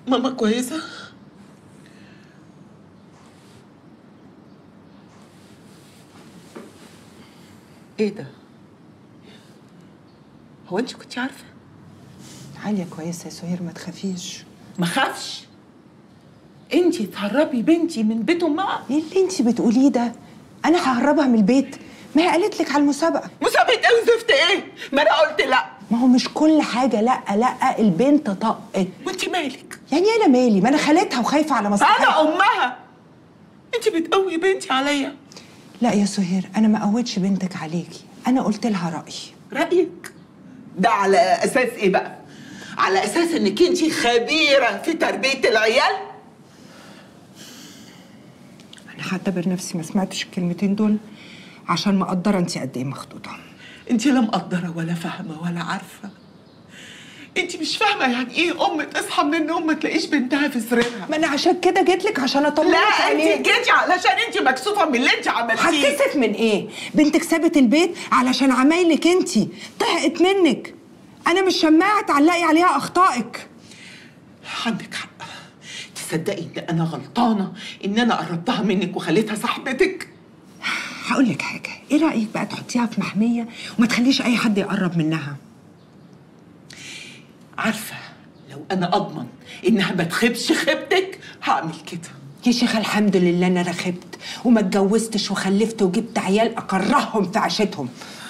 ماما كويسة؟ ايه ده؟ هو انت كنت عارفة؟ عالية كويسة يا سهير ما تخافيش ما خافش انت تهربي بنتي من بيت امها ايه اللي انت بتقوليه ده انا ههربها من البيت ما هي قالت لك على المسابقة مسابقة ايه وزفت ايه؟ ما انا قلت لا ما هو مش كل حاجة لا لا البنت طقت وانت مالك؟ يعني انا مالي ما انا خالتها وخايفة على مصلحتها انا امها انت بتقوي بنتي عليا لا يا سهير انا ما قوتش بنتك عليكي انا قلت لها رأيي رأيك ده على اساس ايه بقى؟ على اساس انك انت خبيرة في تربية العيال؟ انا هعتبر نفسي ما سمعتش الكلمتين دول عشان مقدرة انت قد ايه مخطوطة انت لا مقدرة ولا فاهمة ولا عارفة انت مش فاهمة يعني ايه ام تصحى من النوم ما تلاقيش بنتها في سريرها ما انا عشان كده جيت لك عشان اطمنك لا عليك انت جيتي علشان انت مكسوفة من اللي انت عملتيه هتكسف من ايه؟ بنتك سابت البيت علشان عمايلك انت طهقت منك انا مش شماعه تعلقي عليها اخطائك عندك حق تصدقي ان انا غلطانة ان انا قربتها منك وخليتها صاحبتك هقول لك حاجه ايه رايك بقى تحطيها في محميه وما تخليش اي حد يقرب منها عارفة لو انا اضمن انها ما تخيبش خيبتك هعمل كده يا شيخه الحمد لله انا رخبت وما اتجوزتش وخلفت وجبت عيال اكرههم في عيشتهم